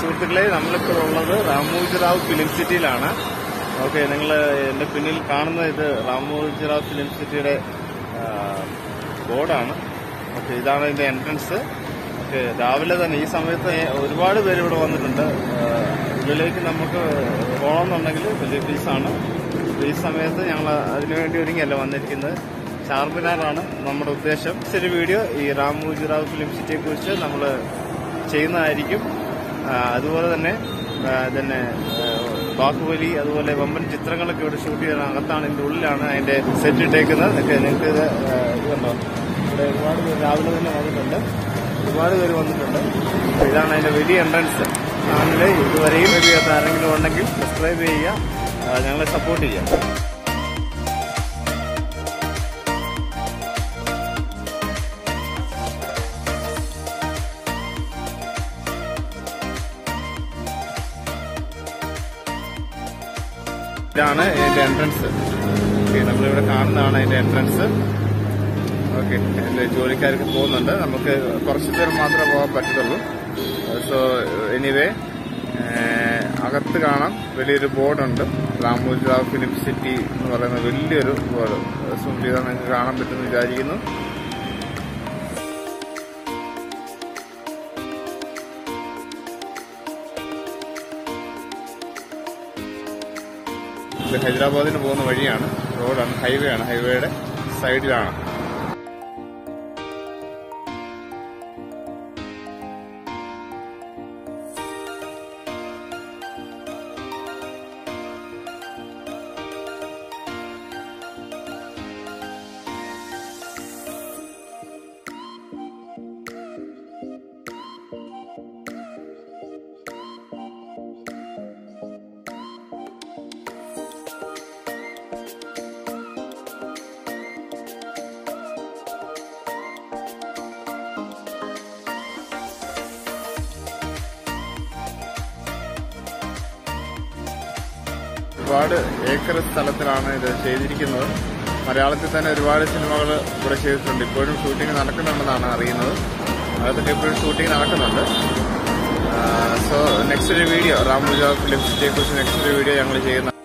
സുഹൃത്തുക്കളെ നമ്മളിപ്പോൾ ഉള്ളത് രാമോജിറാവ് ഫിലിം സിറ്റിയിലാണ് ഓക്കെ നിങ്ങൾ എന്റെ പിന്നിൽ കാണുന്ന ഇത് രാമോജിറാവ് ഫിലിം സിറ്റിയുടെ ആ, ബോർഡാണ് ഓക്കെ ഇതാണ് ഇതിന്റെ എൻട്രൻസ് ഓക്കെ രാവിലെ തന്നെ ഈ സമയത്ത് ഒരുപാട് പേര് ഇവിടെ വന്നിട്ടുണ്ട് ആ, ഉള്ളിലേക്ക് നമുക്ക് പോകണമെന്നുണ്ടെങ്കിൽ വലിയ ഫീസാണ് ഈ സമയത്ത് ഞങ്ങൾ അതിനുവേണ്ടി ഒരുങ്ങിയല്ല വന്നിരിക്കുന്നത് ചാർമിനാറാണ് നമ്മുടെ ഉദ്ദേശം ശരി വീഡിയോ ഈ രാമോജിറാവ് ഫിലിം സിറ്റിയെ കുറിച്ച് നമ്മൾ ചെയ്യുന്നതായിരിക്കും ആ, അതുപോലെ തന്നെ ആ, തന്നെ ആ, ബാഹുബലി അതുപോലെ വമ്പൻ ചിത്രങ്ങളൊക്കെ ഇവിടെ ഷൂട്ട് ചെയ്യുന്ന അകത്താണ് ഇതിന്റെ ഉള്ളിലാണ് അതിന്റെ സെറ്റ് ഇട്ടേക്കുന്നത് ഒക്കെ നിങ്ങൾക്ക് ഇത് ആ, ഇത് കണ്ടോ ഇവിടെ ഒരുപാട് പേര് രാവിലെ തന്നെ വന്നിട്ടുണ്ട് ഒരുപാട് പേര് വന്നിട്ടുണ്ട് അപ്പൊ ഇതാണ് അതിന്റെ വലിയ എൻട്രൻസ് ചാനൽ ഇതുവരെയും ചെയ്യാത്ത ആരെങ്കിലും ഉണ്ടെങ്കിൽ സബ്സ്ക്രൈബ് ചെയ്യുക ആ, ഞങ്ങളെ സപ്പോർട്ട് ചെയ്യുക ഇതാണ് ഇതിന്റെ എൻട്രൻസ് ഓക്കെ നമ്മളിവിടെ കാണുന്നതാണ് അതിന്റെ എൻട്രൻസ് ഓക്കെ എന്റെ ജോലിക്കാർക്ക് പോകുന്നുണ്ട് നമുക്ക് കുറച്ച് ദൂരം മാത്രമേ പോകാൻ പറ്റത്തുള്ളൂ സോ എനിവേ അകത്ത് കാണാം വലിയൊരു ബോർഡുണ്ട് രാമോജിറാവ് ഫിലിം സിറ്റി എന്ന് പറയുന്ന വലിയൊരു ബോർഡ് സൂം ചെയ്താൽ നിങ്ങൾക്ക് കാണാൻ പറ്റുമെന്ന് വിചാരിക്കുന്നു ഇത് ഹൈദരാബാദിന് പോകുന്ന വഴിയാണ് റോഡാണ് ഹൈവേ ആണ് ഹൈവേയുടെ സൈഡിലാണ് ഒരുപാട് ഏക്കർ സ്ഥലത്തിലാണ് ഇത് ചെയ്തിരിക്കുന്നത് മലയാളത്തിൽ തന്നെ ഒരുപാട് സിനിമകൾ ഇവിടെ ചെയ്തിട്ടുണ്ട് ഇപ്പോഴും ഷൂട്ടിംഗ് നടക്കുന്നുണ്ടെന്നാണ് അറിയുന്നത് അതൊക്കെ ഇപ്പോഴും ഷൂട്ടിംഗ് നടക്കുന്നുണ്ട് സോ നെക്സ്റ്റ് ഒരു വീഡിയോ റാമുജ ഫിലിം സിറ്റിയെ കുറിച്ച് നെക്സ്റ്റ് ഒരു വീഡിയോ ഞങ്ങൾ ചെയ്യുന്ന